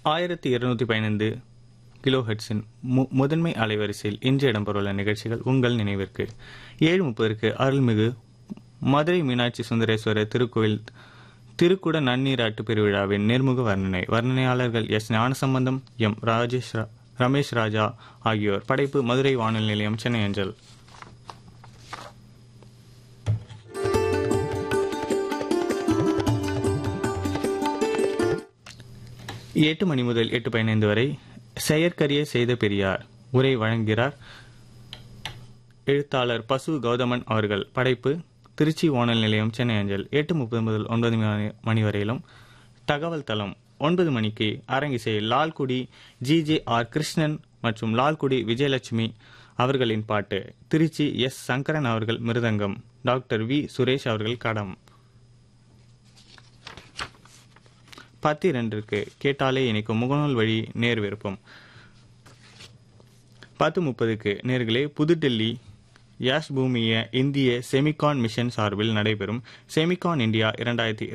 ஆயிரத்தி இருநூத்தி பதினைந்து கிலோ ஹெட்ஸின் மு முதன்மை அலைவரிசையில் இன்று இடம்பெறவுள்ள நிகழ்ச்சிகள் உங்கள் நினைவிற்கு ஏழு முப்பதற்கு அருள்மிகு மதுரை மீனாட்சி சுந்தரேஸ்வரர் திருக்கோயில் திருக்குட நன்னீராட்டு பெருவிழாவின் நேர்முக வர்ணனை வர்ணனையாளர்கள் எஸ் ஞானசம்பந்தம் எம் ராஜேஷ் ரா- ரமேஷ் ராஜா ஆகியோர் படைப்பு மதுரை வானொலி நிலையம் சென்னை அஞ்சல் எட்டு மணி முதல் எட்டு பதினைந்து வரை செயற்கரிய செய்த பெரியார் உரை வழங்குகிறார் எழுத்தாளர் பசு கௌதமன் அவர்கள் படைப்பு திருச்சி வானொலி நிலையம் சென்னை அஞ்சல் எட்டு முப்பது முதல் ஒன்பது மணி- மணி வரையிலும் தகவல் தளம் ஒன்பது மணிக்கு அரங்கிசை Lalgudi G J R Krishnan மற்றும் லால்குடி விஜயலட்சுமி அவர்களின் பாட்டு திருச்சி எஸ் சங்கரன் அவர்கள் மிருதங்கம் டாக்டர் வி சுரேஷ் அவர்கள் கடம் பத்து இரண்டிற்கு கேட்டாலே இணைக்கும் முகநூல் வழி நேர் விருப்பம் பத்து முப்பதுக்கு நேர்களே புதுடெல்லி யாஷ் பூமிய இந்திய செமிகான் மிஷன் சார்பில் நடைபெறும் செமிகான் இந்தியா இரண்டாயிரத்தி